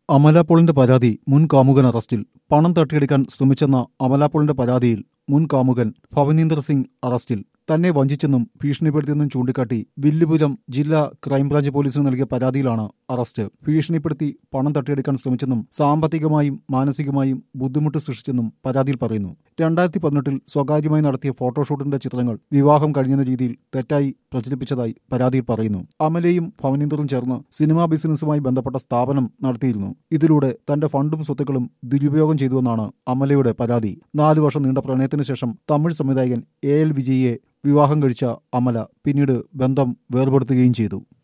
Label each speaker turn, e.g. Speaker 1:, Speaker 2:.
Speaker 1: അമല പോളിന്റെ പരാതി മുൻ കാമുകൻ അറസ്റ്റിൽ പണം തട്ടിയെടുക്കാൻ ശ്രമിച്ചെന്ന അമല പോളിന്റെ പരാതിയിൽ മുൻ കാമുകൻ ഭവനീന്ദർ സിംഗ് അറസ്റ്റിൽ തന്നെ വഞ്ചിച്ചെന്നും ഭീഷണിപ്പെടുത്തിയെന്നും ചൂണ്ടിക്കാട്ടി വില്ലുപുരം ജില്ലാ ക്രൈംബ്രാഞ്ച് പോലീസിന് നൽകിയ പരാതിയിലാണ് അറസ്റ്റ് ഭീഷണിപ്പെടുത്തി പണം തട്ടിയെടുക്കാൻ ശ്രമിച്ചെന്നും സാമ്പത്തികമായും മാനസികമായും ബുദ്ധിമുട്ട് സൃഷ്ടിച്ചെന്നും പരാതിയിൽ പറയുന്നു രണ്ടായിരത്തി പതിനെട്ടിൽ സ്വകാര്യമായി നടത്തിയ ഫോട്ടോഷൂട്ടിന്റെ ചിത്രങ്ങൾ വിവാഹം കഴിഞ്ഞെന്ന രീതിയിൽ തെറ്റായി പ്രചരിപ്പിച്ചതായി പരാതിയിൽ പറയുന്നു അമലയും ഭവനീന്ദറും ചേർന്ന് സിനിമാ ബിസിനസ്സുമായി ബന്ധപ്പെട്ട സ്ഥാപനം നടത്തിയിരുന്നു ഇതിലൂടെ തന്റെ ഫണ്ടും സ്വത്തുക്കളും ദുരുപയോഗം ചെയ്തുവെന്നാണ് അമലയുടെ പരാതി നാലു വർഷം നീണ്ട പ്രണയത്തിന് ശേഷം തമിഴ് സംവിധായകൻ എ എൽ വിജയിയെ വിവാഹം കഴിച്ച അമല പിന്നീട് ബന്ധം വേർപെടുത്തുകയും ചെയ്തു